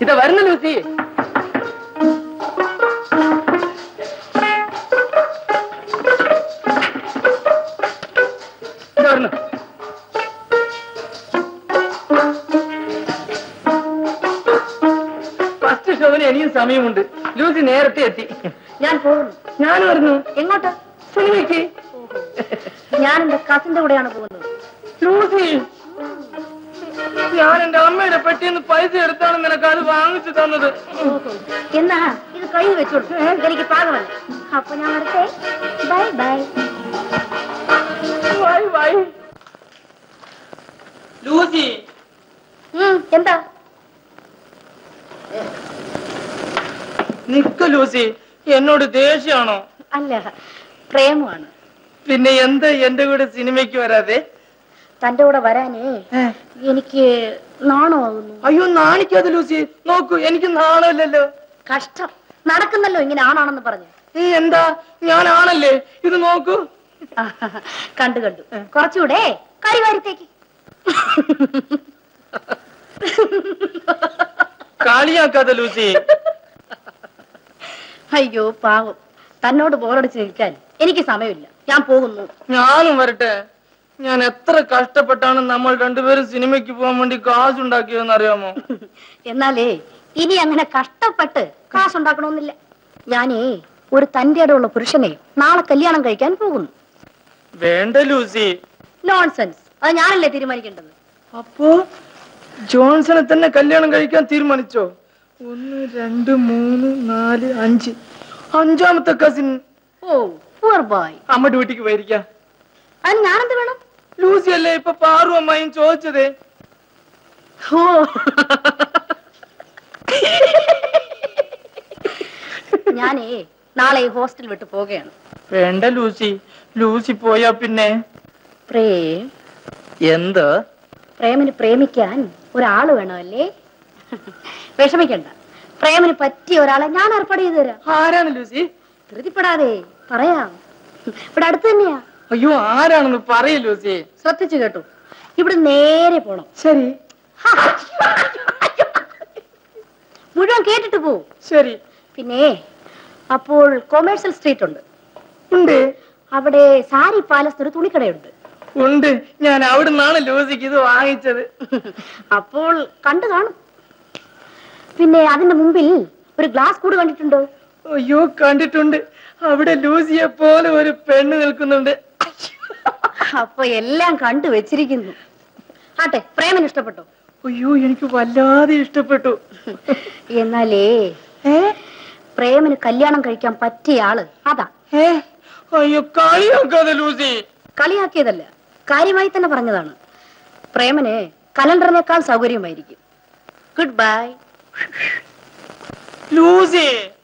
ഇതാ വരുന്നു ലൂസി ഇതാ വരുന്നു ഫസ്റ്റ് ഷോവിന് ഇനിയും സമയമുണ്ട് ലൂസി നേരത്തെ എത്തി ഞാൻ പോകുന്നു ഞാൻ വരുന്നു എങ്ങോട്ട് സിനിമയ്ക്ക് ഞാൻ എന്റെ കസിന്റെ കൂടെയാണ് പോകുന്നത് ലൂസി ഞാൻ എന്റെ അമ്മയുടെ പെട്ടിന്ന് പൈസ എടുത്താണ് നിനക്ക് അത് വാങ്ങിച്ചു തന്നത് എന്നാ ഇത് കയ്യിൽ വെച്ചോളൂ എനിക്ക് പാകമല്ല അപ്പൊ ഞാൻ വരട്ടെ ബൈ ബൈ വൈ വൈ ലൂസി എന്താ നിക്ക ലൂസി എന്നോട് ദേഷ്യാണോ അല്ല പ്രേമമാണ് പിന്നെ എന്താ എന്റെ കൂടെ സിനിമയ്ക്ക് വരാതെ തന്റെ കൂടെ വരാനേ എനിക്ക് നാണമാകുന്നു അയ്യോ നാണിക്കാതെ ലൂസി നോക്കൂ എനിക്ക് നാണമില്ലല്ലോ കഷ്ടം നടക്കുന്നല്ലോ ഇങ്ങനെ ആണാണെന്ന് പറഞ്ഞു നീ എന്താ ഞാനാണല്ലേ ഇത് നോക്കൂ കണ്ടു കണ്ടു കുറച്ചുകൂടെ കരിവാരിത്തേക്ക് കളിയാക്കാതെ ലൂസി അയ്യോ പാവം തന്നോട് ബോറടിച്ച് നിൽക്കാൻ എനിക്ക് സമയമില്ല ഞാൻ പോകുന്നു ഞാനും വരട്ടെ ഞാൻ എത്ര കഷ്ടപ്പെട്ടാണ് നമ്മൾ രണ്ടുപേരും സിനിമയ്ക്ക് പോകാൻ വേണ്ടി കാശ് ഉണ്ടാക്കിയതെന്ന് അറിയാമോ എന്നാലേ ഇനി അങ്ങനെ കഷ്ടപ്പെട്ട് കാശുണ്ടാക്കണമെന്നില്ല ഞാനേ ഒരു തന്റെ ഇടമുള്ള പുരുഷനെ നാളെ കല്യാണം കഴിക്കാൻ പോകുന്നു വേണ്ട ലൂസി നോൺസെൻസ് അത് ഞാനല്ലേ തീരുമാനിക്കേണ്ടത് അപ്പോ ജോൺസനെ തന്നെ കല്യാണം കഴിക്കാൻ തീരുമാനിച്ചോ ഒന്ന് രണ്ട് മൂന്ന് നാല് അഞ്ച് അഞ്ചാമത്തെ കസിൻ ഓ പൂർ ബോയ് അമ്മയുടെ വീട്ടിക്ക് പോയിരിക്കാം അതിന് ഞാനെന്ത് വേണം ലൂസി അല്ലേ ഇപ്പൊ പാറു അമ്മായും ചോദിച്ചതേ ഓ ഞാനേ നാളെ ഈ ഹോസ്റ്റൽ വിട്ട് പോവുകയാണ് വേണ്ട ലൂസി ലൂസി പോയാ പിന്നെ പ്രേം എന്ത് പ്രേമിന് പ്രേമിക്കാൻ ഒരാള് വേണമല്ലേ വിഷമിക്കണ്ട പ്രേമിന് പറ്റിയ ഒരാളെ ഞാൻ ഏർപ്പാട് ചെയ്തു തരാം ആരാണ് ലൂസി ധൃതിപ്പെടാതെ പറയാം ഇവിടെ അടുത്ത് തന്നെയാ അയ്യോ ആരാണെന്ന് പറയ ലൂസി ശ്രദ്ധിച്ചു കേട്ടു ഇവിടെ നേരെ പോണം ശരി മുഴുവൻ കേട്ടിട്ട് പോ ശരി പിന്നെ അപ്പോൾ കൊമേഴ്സ്യൽ സ്ട്രീറ്റ് ഉണ്ട് ഉണ്ട് അവിടെ സാരി പാലസ് ഒരു തുണിക്കടയുണ്ട് ഉണ്ട് ഞാൻ അവിടെ നിന്നാണ് ലൂസിക്ക് ഇത് വാങ്ങിച്ചത് അപ്പോൾ കണ്ടു കാണും പിന്നെ അതിന്റെ മുമ്പിൽ ഒരു ഗ്ലാസ് കൂട് കണ്ടിട്ടുണ്ടോ അയ്യോ കണ്ടിട്ടുണ്ട് അവിടെ ലൂസിയെ പോലെ ഒരു പെണ്ണ് നിൽക്കുന്നുണ്ട് അപ്പൊ എല്ലാം കണ്ടു വെച്ചിരിക്കുന്നു ആട്ടെ പ്രേമന് ഇഷ്ടപ്പെട്ടോ അയ്യോ എനിക്ക് വല്ലാതെ ഇഷ്ടപ്പെട്ടു എന്നാലേ പ്രേമന് കല്യാണം കഴിക്കാൻ പറ്റിയ ആള് അതാ ഏ അയ്യോ കളിയാക്കാതെ ലൂസി കളിയാക്കിയതല്ല കാര്യമായി തന്നെ പറഞ്ഞതാണ് പ്രേമന് കലണ്ടറിനേക്കാൾ സൗകര്യമായിരിക്കും ഗുഡ് ബൈ ലൂസി